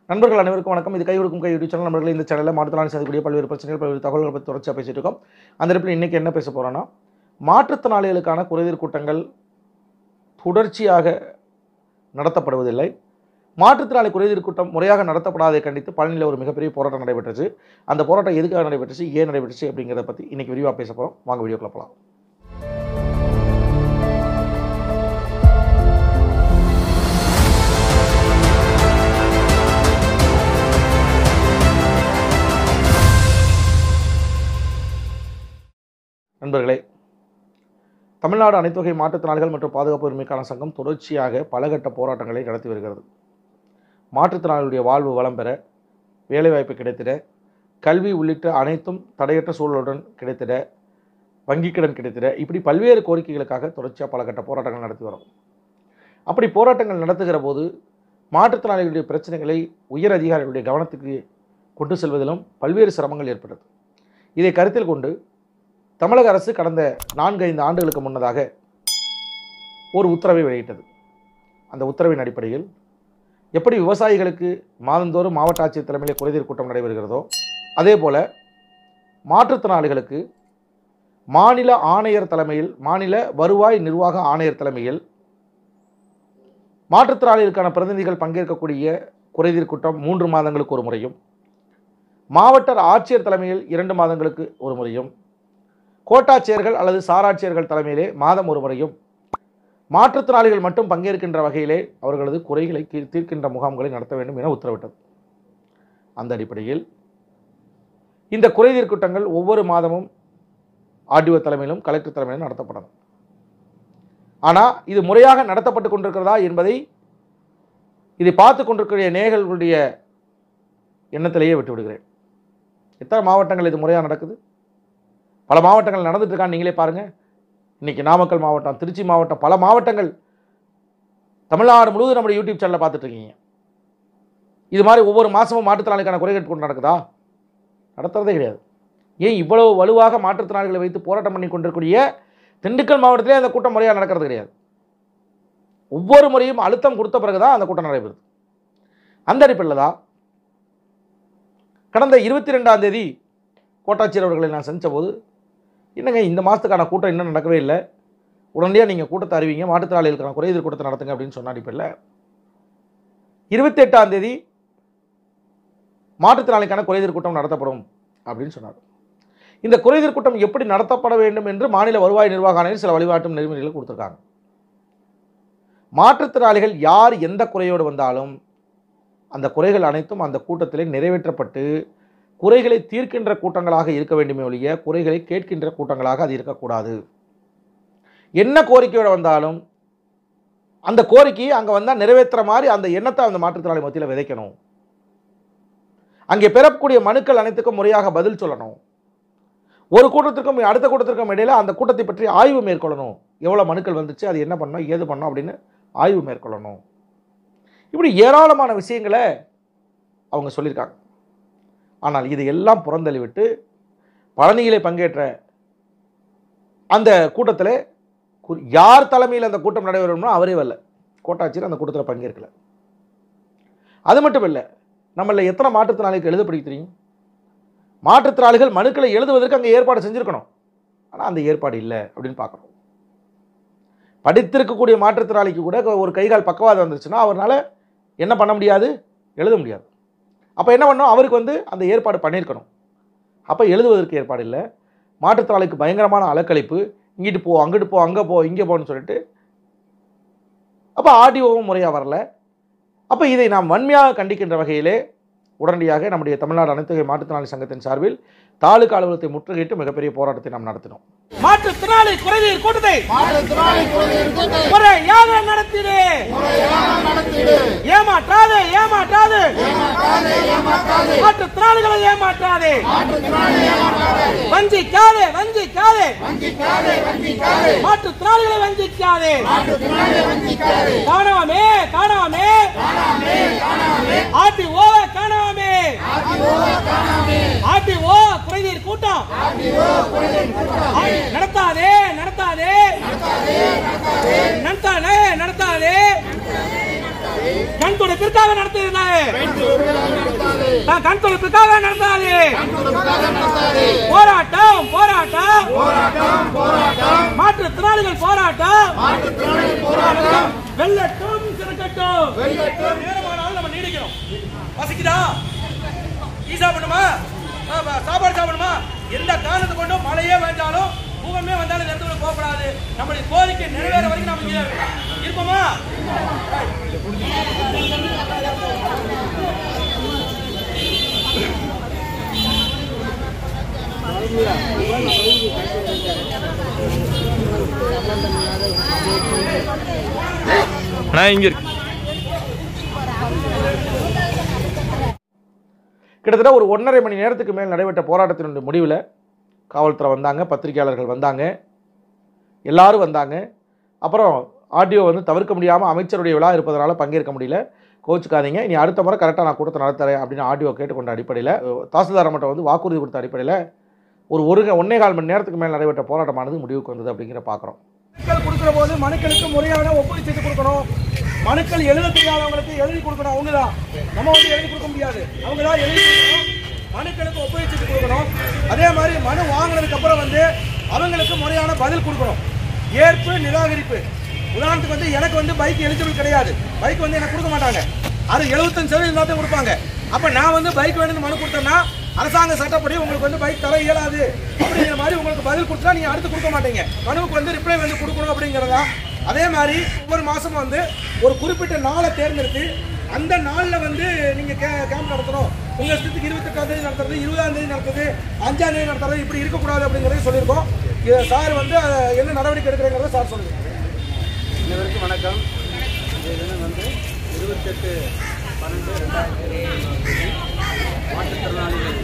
நண்பர்கள் அனைவருக்கும் வணக்கம் இது கை கொடுக்கும் கை யூடியூப் சேனல் நண்பர்கள் இந்த சேனலில் மாற்றுத்திறனாளி சந்திக்கக்கூடிய பல்வேறு பிரச்சனைகள் பல்வேறு தகவல்களை பற்றி தொடர்ச்சியாக பேசிட்டு இருக்கோம் அந்த இடத்துல இன்றைக்கி என்ன பேச போகிறோன்னா மாற்றுத்திறனாளிகளுக்கான குறைதீர் கூட்டங்கள் தொடர்ச்சியாக நடத்தப்படுவதில்லை மாற்றுத்திறனாளி குறைதீர் கூட்டம் முறையாக நடத்தப்படாதை கண்டித்து பழனியில் ஒரு மிகப்பெரிய போராட்டம் நடைபெற்றுச்சு அந்த போராட்டம் எதுக்காக நடைபெற்றுச்சு ஏன் நடைபெற்றுச்சு அப்படிங்கிறத பற்றி இன்றைக்கி விரிவாக பேச போகிறோம் வாங்க வீடியோக்குள்ள போகலாம் நண்பர்களே தமிழ்நாடு அனைத்து வகை மாற்றுத்திறனாளிகள் மற்றும் பாதுகாப்பு உரிமைக்கான சங்கம் தொடர்ச்சியாக பலகட்ட போராட்டங்களை நடத்தி வருகிறது மாற்றுத்திறனாளிகளுடைய வாழ்வு வளம் பெற வேலைவாய்ப்பு கிடைத்திட கல்வி உள்ளிட்ட அனைத்தும் தடையற்ற சூழலுடன் கிடைத்திட வங்கிக் கடன் கிடைத்திட இப்படி பல்வேறு கோரிக்கைகளுக்காக தொடர்ச்சியாக பலகட்ட போராட்டங்கள் நடத்தி வரோம் அப்படி போராட்டங்கள் நடத்துகிற போது மாற்றுத்திறனாளிகளுடைய பிரச்சனைகளை உயர் அதிகாரிகளுடைய கவனத்துக்கு கொண்டு செல்வதிலும் பல்வேறு சிரமங்கள் ஏற்பட்டது இதை கருத்தில் கொண்டு தமிழக அரசு கடந்த நான்கு ஐந்து ஆண்டுகளுக்கு முன்னதாக ஒரு உத்தரவை வெளியிட்டது அந்த உத்தரவின் அடிப்படையில் எப்படி விவசாயிகளுக்கு மாதந்தோறும் மாவட்ட ஆட்சியர் தலைமையில் குறைதீர் கூட்டம் நடைபெறுகிறதோ அதே போல் மாற்றுத்திறனாளிகளுக்கு மாநில ஆணையர் தலைமையில் மாநில வருவாய் நிர்வாக ஆணையர் தலைமையில் மாற்றுத்திறனாளிகளுக்கான பிரதிநிதிகள் பங்கேற்கக்கூடிய குறைதீர் கூட்டம் மூன்று மாதங்களுக்கு ஒரு முறையும் மாவட்ட ஆட்சியர் தலைமையில் இரண்டு மாதங்களுக்கு ஒரு முறையும் கோட்டாட்சியர்கள் அல்லது சாராட்சியர்கள் தலைமையிலே மாதம் ஒரு முறையும் மாற்றுத்திறனாளிகள் மட்டும் பங்கேற்கின்ற வகையிலே அவர்களது குறைகளை தீர்- தீர்க்கின்ற முகாம்களை நடத்த வேண்டும் என உத்தரவிட்டது அந்த அடிப்படையில் இந்த குறைதீர் கூட்டங்கள் ஒவ்வொரு மாதமும் ஆர்டிஓ தலைமையிலும் கலெக்டர் தலைமையிலும் நடத்தப்படணும் ஆனால் இது முறையாக நடத்தப்பட்டு கொண்டிருக்கிறதா என்பதை இதை பார்த்து கொண்டிருக்கிற நேயர்களுடைய எண்ணத்திலேயே விட்டு விடுகிறேன் எத்தனை மாவட்டங்கள் இது முறையாக நடக்குது பல மாவட்டங்கள் நடந்துட்டு இருக்கான்னு நீங்களே பாருங்க இன்னைக்கு நாமக்கல் மாவட்டம் திருச்சி மாவட்டம் பல மாவட்டங்கள் தமிழ்நாடு முழுவதும் நம்முடைய யூடியூப் சேனலில் பார்த்துட்டு இருக்கீங்க இது மாதிரி ஒவ்வொரு மாதமும் மாற்றுத்திறனாளிக்கான குறைகள் கொண்டு நடக்குதா நடத்துறதே கிடையாது ஏன் இவ்வளவு வலுவாக மாற்றுத்திறனாளிகளை வைத்து போராட்டம் பண்ணி கொண்டிருக்கூடிய திண்டுக்கல் மாவட்டத்திலே அந்த கூட்டம் முறையாக நடக்கிறது கிடையாது ஒவ்வொரு முறையும் அழுத்தம் கொடுத்த பிறகு தான் அந்த கூட்டம் நடைபெறுது அந்த அடிப்படையில் தான் கடந்த இருபத்தி ரெண்டாம் தேதி கோட்டாட்சியர் அவர்களை நான் சந்தித்த போது என்னங்க இந்த மாதத்துக்கான கூட்டம் இன்னும் நடக்கவே இல்லை உடனடியாக நீங்கள் கூட்டத்தை அறிவிங்க மாற்றுத்திறனாளிகளுக்கான குறைதீர் கூட்டத்தை நடத்துங்க அப்படின்னு சொன்ன அடிப்படையில் இருபத்தி எட்டாம் தேதி மாற்றுத்திறனாளிக்கான குறைதீர் கூட்டம் நடத்தப்படும் அப்படின்னு சொன்னார் இந்த குறைதீர் கூட்டம் எப்படி நடத்தப்பட வேண்டும் என்று மாநில வருவாய் நிர்வாக ஆணையர் சில வழிபாட்டு நெறிமுறைகளை கொடுத்துருக்காங்க மாற்றுத்திறனாளிகள் யார் எந்த குறையோடு வந்தாலும் அந்த குறைகள் அனைத்தும் அந்த கூட்டத்திலே நிறைவேற்றப்பட்டு குறைகளை தீர்க்கின்ற கூட்டங்களாக இருக்க வேண்டுமே ஒழிய குறைகளை கேட்கின்ற கூட்டங்களாக அது இருக்கக்கூடாது என்ன கோரிக்கையோடு வந்தாலும் அந்த கோரிக்கையை அங்கே வந்தால் நிறைவேற்றுற மாதிரி அந்த எண்ணத்தை அந்த மாற்றுத்திறனாளி மத்தியில் விதைக்கணும் அங்கே பெறக்கூடிய மனுக்கள் அனைத்துக்கும் முறையாக பதில் சொல்லணும் ஒரு கூட்டத்திற்கும் அடுத்த கூட்டத்திற்கும் இடையில அந்த கூட்டத்தை பற்றி ஆய்வு மேற்கொள்ளணும் எவ்வளோ மனுக்கள் வந்துச்சு அது என்ன பண்ணோம் ஏது பண்ணோம் அப்படின்னு ஆய்வு மேற்கொள்ளணும் இப்படி ஏராளமான விஷயங்களை அவங்க சொல்லியிருக்காங்க ஆனால் இது எல்லாம் புறந்தள்ளிவிட்டு பழனியிலே பங்கேற்ற அந்த கூட்டத்தில் கு- யார் தலைமையில் அந்த கூட்டம் நடைபெறணும்னா அவரே வரல கோட்டாட்சியர் அந்த கூட்டத்தில் பங்கேற்கல அது மட்டும் இல்லை நம்மள எத்தனை மாற்றுத்திறனாளிக்கு எழுத படிக்க தெரியும் மாற்றுத்திறனாளிகள் மனுக்களை எழுதுவதற்கு அங்கே ஏற்பாடு செஞ்சுருக்கணும் ஆனால் அந்த ஏற்பாடு இல்லை அப்படின்னு பார்க்குறோம் படித்திருக்கக்கூடிய மாற்றுத்திறனாளிக்கு கூட ஒரு கைகால் பக்கவாதம் வந்துருச்சுன்னா அவரால் என்ன பண்ண முடியாது எழுத முடியாது அப்போ என்ன பண்ணணும் அவருக்கு வந்து அந்த ஏற்பாடு பண்ணியிருக்கணும் அப்போ எழுதுவதற்கு ஏற்பாடு இல்லை மாற்றுத்திறனாளிக்கு பயங்கரமான அலக்கழிப்பு இங்கிட்டு போ அங்கிட்டு போ அங்கே போ இங்கே போன்னு சொல்லிட்டு அப்போ ஆடியோவும் முறையாக வரல அப்போ இதை நாம் வன்மையாக கண்டிக்கின்ற வகையிலே உடனடியாக நம்முடைய தமிழ்நாடு அனைத்து வகை மாற்றுத்திறனாளி சங்கத்தின் சார்பில் தாலுகா அலுவலகத்தை முற்றுகையிட்டு மிகப்பெரிய போராட்டத்தை நாம் நடத்தினோம் மாற்றுத்திறனாளி குறைதீர் கூட்டத்தை முறையாக நடத்திடு ஏமாற்றாதே ஏமாற்றாதே மாற்றுத்திறனாளிகளை ஏமாற்றாதே வஞ்சிக்காதே வஞ்சிக்காதே மாற்றுத்திறனாளிகளை வஞ்சிக்காதே காணாமே காணாமே ஆட்டி ஓ காணாமே ஆட்டி ஓ குறைதீர் கூட்டம் நடத்தாதே நடத்தாதே நடத்தாதே நடத்தாதே கண் துடைப்பிற்காக நடத்தியிருந்தாரு தான் கண் துடைப்புக்காக நடத்தாது போராட்டம் போராட்டம் மாற்றுத்திறனாளிகள் போராட்டம் வெள்ளட்டும் சிறக்கட்டும் நேரமானாலும் நம்ம நீடிக்கணும் பசிக்குதா டீ சாப்பிடணுமா ஆமா, சாப்பாடு சாப்பிடணுமா எந்த காரணத்தை கொண்டும் மழையே வேண்டாலும் பூகமே வந்தாலும் இந்த இடத்துல போகக்கூடாது நம்முடைய கோரிக்கை நிறைவேற வரைக்கும் நம்ம இங்க இருப்போமா அண்ணா இங்க இருக்கு கிட்டத்தட்ட ஒரு ஒன்றரை மணி நேரத்துக்கு மேல் நடைபெற்ற போராட்டத்தினுடைய முடிவில் காவல்துறை வந்தாங்க பத்திரிகையாளர்கள் வந்தாங்க எல்லாரும் வந்தாங்க அப்புறம் ஆடியோ வந்து தவிர்க்க முடியாமல் அமைச்சருடைய விழா இருப்பதனால பங்கேற்க முடியல கோச்சுக்காதீங்க இனி அடுத்த முறை கரெக்டாக நான் கூட்டத்தை நடத்துறேன் அப்படின்னு ஆடியோ கேட்டுக்கொண்ட அடிப்படையில் தாசில்தார் மட்டும் வந்து வாக்குறுதி கொடுத்த அடிப்படையில் ஒரு ஒரு ஒன்னே கால் மணி நேரத்துக்கு மேல் நடைபெற்ற போராட்டமானது முடிவுக்கு வந்தது அப்படிங்கிற பார்க்குறோம் மனுக்கள் கொடுக்குற போது மனுக்களுக்கு முறையான ஒப்புகை செய்து கொடுக்கணும் மனுக்கள் எழுத தெரியாதவங்களுக்கு எழுதி கொடுக்கணும் அவங்க தான் நம்ம வந்து எழுதி கொடுக்க முடியாது அவங்க தான் எழுதி கொடுக்கணும் மனுக்களுக்கு ஒப்புகை செய்து கொடுக்கணும் அதே மாதிரி மனு வாங்கினதுக்கு அப்புறம் வந்து அவங்களுக்கு முறையான பதில் கொடுக்கணும் ஏற்பு நிராகரிப்பு உதாரணத்துக்கு வந்து எனக்கு வந்து பைக் எலிஜிபிள் கிடையாது பைக் வந்து எனக்கு கொடுக்க மாட்டாங்க அது எழுபத்தஞ்சு சதவீதம் தான் கொடுப்பாங்க அப்ப நான் வந்து பைக் வேணும்னு மனு கொடுத்தேன்னா அரசாங்க சட்டப்படி உங்களுக்கு வந்து பைக் தர இயலாது அப்படிங்கிற மாதிரி உங்களுக்கு பதில் கொடுத்தா நீங்க அடுத்து கொடுக்க மாட்டீங்க மனுவுக்கு வந்து ரிப்ளை வந்து கொடுக்கணும் அப்படிங்கிறதா அதே மாதிரி ஒவ்வொரு மாசமும் வந்து ஒரு குறிப்பிட்ட நாளை தேர்ந்தெடுத்து அந்த நாளில் வந்து நீங்க கேம்ப் நடத்தணும் உங்க இஷ்டத்துக்கு இருபத்தெட்டாம் தேதி நடத்துறது இருபதாம் தேதி நடத்துறது அஞ்சாம் தேதி நடத்துறது இப்படி இருக்கக்கூடாது அப்படிங்கிறத சொல்லியிருக்கோம் இதை சார் வந்து அஹ், என்ன நடவடிக்கை எடுக்கிறேங்கிறத சார் சொல்லுங்க அனைவருக்கும் வணக்கம் இன்றைய தினம் வந்து இருபத்தெட்டு பன்னெண்டு ரெண்டாயிரத்தி இருபத்தி மாற்றுத்திறனாளிகள்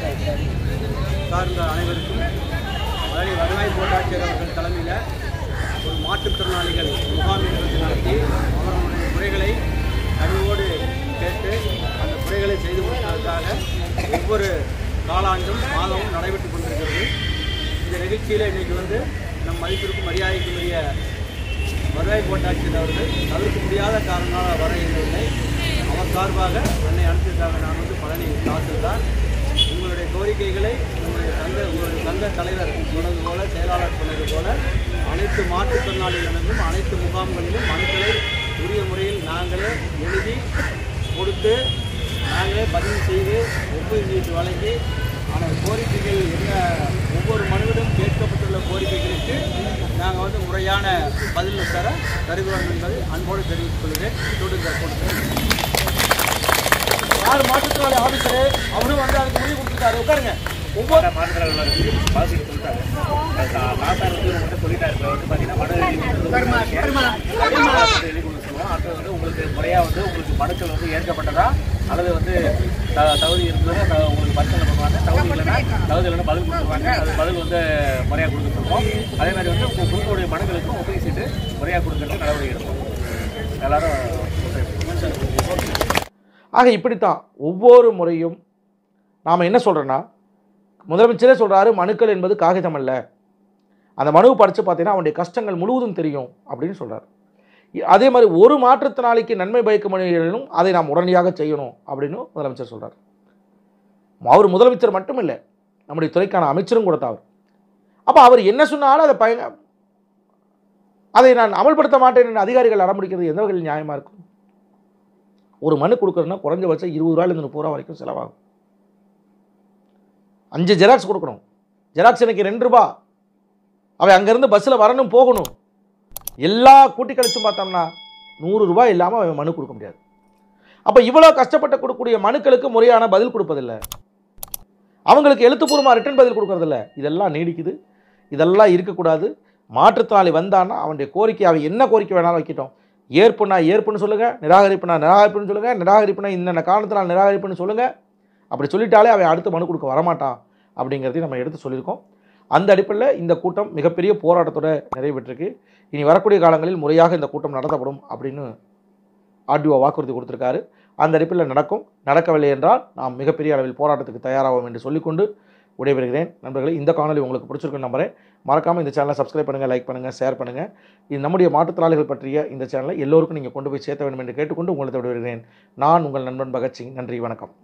சார்ந்த அனைவருக்கும் மதுரை வருவாய் கோட்டாட்சியர் அவர்கள் தலைமையில் ஒரு மாற்றுத்திறனாளிகள் முகாம் நிகழ்ச்சி நடத்தி அவர்களுடைய குறைகளை அறிவோடு கேட்டு அந்த குறைகளை செய்து கொடுப்பதற்காக ஒவ்வொரு காலாண்டும் மாதமும் நடைபெற்றுக் கொண்டிருக்கிறது இந்த நிகழ்ச்சியில் இன்னைக்கு வந்து நம் மதிப்பிற்கும் மரியாதைக்குரிய வருவாய் கோட்டாட்சியர் அவர்கள் தவிர்க்க முடியாத காரணங்களால் வர இயலவில்லை அவர் சார்பாக என்னை அனுப்பியிருக்காங்க நான் வந்து பழனி தாசில்தார் உங்களுடைய கோரிக்கைகளை உங்களுடைய சங்க உங்களுடைய சங்க தலைவர் சொன்னது போல செயலாளர் சொன்னது போல அனைத்து மாற்றுத்திறனாளிகளிடமும் அனைத்து முகாம்களிலும் மனுக்களை உரிய முறையில் நாங்களே எழுதி கொடுத்து நாங்களே பதிவு செய்து ஒப்புதல் சீட்டு வழங்கி ஆனால் கோரிக்கைகள் என்ன ஒவ்வொரு மனுவிலும் கேட்கப்பட்டுள்ள கோரிக்கைகளுக்கு நாங்கள் வந்து முறையான பதில் தர தருகிறோம் என்பதை அன்போடு தெரிவித்துக் கொள்கிறேன் தொடுங்க கொடுக்கிறேன் யார் மாற்றுத்திறனாளி ஆஃபீஸரு அவரும் வந்து அதுக்கு முடிவு கொடுத்துருக்காரு உட்காருங்க ஒவ்வொரு உங்களுக்கு முறையா வந்து உங்களுக்கு மனுக்கள் வந்து ஏற்கப்பட்டதா அல்லது வந்து த- தகுதி இருந்தது த- உங்களுக்கு பரிசீலனை பண்ணுவாங்க தகுதி இல்லைன்னா தகுதி இல்லைன்னா பதில் கொடுத்துருவாங்க அது பதில் வந்து முறையாக கொடுக்க சொல்லுவோம் அதே மாதிரி வந்து உங்க கொடுக்கக்கூடிய மனுக்களுக்கும் ஒப்புகை சீட்டு முறையாக கொடுக்கறதுக்கு நடவடிக்கை எடுப்போம் எல்லாரும் ஆக இப்படித்தான் ஒவ்வொரு முறையும் நாம் என்ன சொல்கிறோன்னா முதலமைச்சரே சொல்கிறாரு மனுக்கள் என்பது காகிதம் அல்ல அந்த மனுவை படித்து பார்த்தீங்கன்னா அவனுடைய கஷ்டங்கள் முழுவதும் தெரியும் அப்படின்னு சொல்கிறார் அதே மாதிரி ஒரு மாற்றுத்திறனாளிக்கு நன்மை பயக்கும் மொழிகளிலும் அதை நாம் உடனடியாக செய்யணும் அப்படின்னு முதலமைச்சர் சொல்கிறார் அவர் முதலமைச்சர் மட்டும் இல்லை நம்முடைய துறைக்கான அமைச்சரும் கூட தான் அவர் அப்போ அவர் என்ன சொன்னாலும் அதை பயன் அதை நான் அமல்படுத்த மாட்டேன் என்று அதிகாரிகள் அடம்பிடிக்கிறது எந்த வகையில் நியாயமாக இருக்கும் ஒரு மனு கொடுக்குறதுனா குறைஞ்சபட்சம் இருபது ரூபாயிலேருந்து முப்பது ரூபா வரைக்கும் செலவாகும் அஞ்சு ஜெராக்ஸ் கொடுக்கணும் ஜெராக்ஸ் எனக்கு ரெண்டு ரூபா அவன் அங்கேருந்து பஸ்ஸில் வரணும் போகணும் எல்லா கூட்டி கழிச்சும் பார்த்தோம்னா நூறு ரூபாய் இல்லாமல் அவன் மனு கொடுக்க முடியாது அப்போ இவ்வளோ கஷ்டப்பட்டு கொடுக்கக்கூடிய மனுக்களுக்கு முறையான பதில் கொடுப்பதில்லை அவங்களுக்கு எழுத்துப்பூர்வமாக ரிட்டன் பதில் கொடுக்கறதில்ல இதெல்லாம் நீடிக்குது இதெல்லாம் இருக்கக்கூடாது மாற்றுத்திறனாளி வந்தான்னா அவனுடைய கோரிக்கை அவன் என்ன கோரிக்கை வேணாலும் வைக்கட்டும் ஏற்புனா ஏற்புன்னு சொல்லுங்கள் நிராகரிப்புனா நிராகரிப்புன்னு சொல்லுங்கள் நிராகரிப்புனா இன்னென்ன காரணத்தினால் நிராகரிப்புன்னு சொல்லுங்கள் அப்படி சொல்லிட்டாலே அவன் அடுத்து மனு கொடுக்க வரமாட்டான் அப்படிங்கிறதையும் நம்ம எடுத்து சொல்லியிருக்கோம் அந்த அடிப்படையில் இந்த கூட்டம் மிகப்பெரிய போராட்டத்தோட நிறைவேற்றிருக்கு இனி வரக்கூடிய காலங்களில் முறையாக இந்த கூட்டம் நடத்தப்படும் அப்படின்னு ஆர்டிஓ வாக்குறுதி கொடுத்துருக்காரு அந்த அடிப்படையில் நடக்கும் நடக்கவில்லை என்றால் நாம் மிகப்பெரிய அளவில் போராட்டத்துக்கு தயாராகும் என்று சொல்லிக்கொண்டு விடைபெறுகிறேன் நண்பர்களே இந்த காணொலி உங்களுக்கு பிடிச்சிருக்குன்னு நம்புறேன் மறக்காமல் இந்த சேனலை சப்ஸ்கிரைப் பண்ணுங்கள் லைக் பண்ணுங்கள் ஷேர் பண்ணுங்கள் இது நம்முடைய மாற்றுத்திறனாளிகள் பற்றிய இந்த சேனலை எல்லோருக்கும் நீங்கள் கொண்டு போய் சேர்த்த வேண்டும் என்று கேட்டுக்கொண்டு உங்களை விடுகிறேன் நான் உங்கள் நண்பன் பகத்சிங் நன்றி வணக்கம்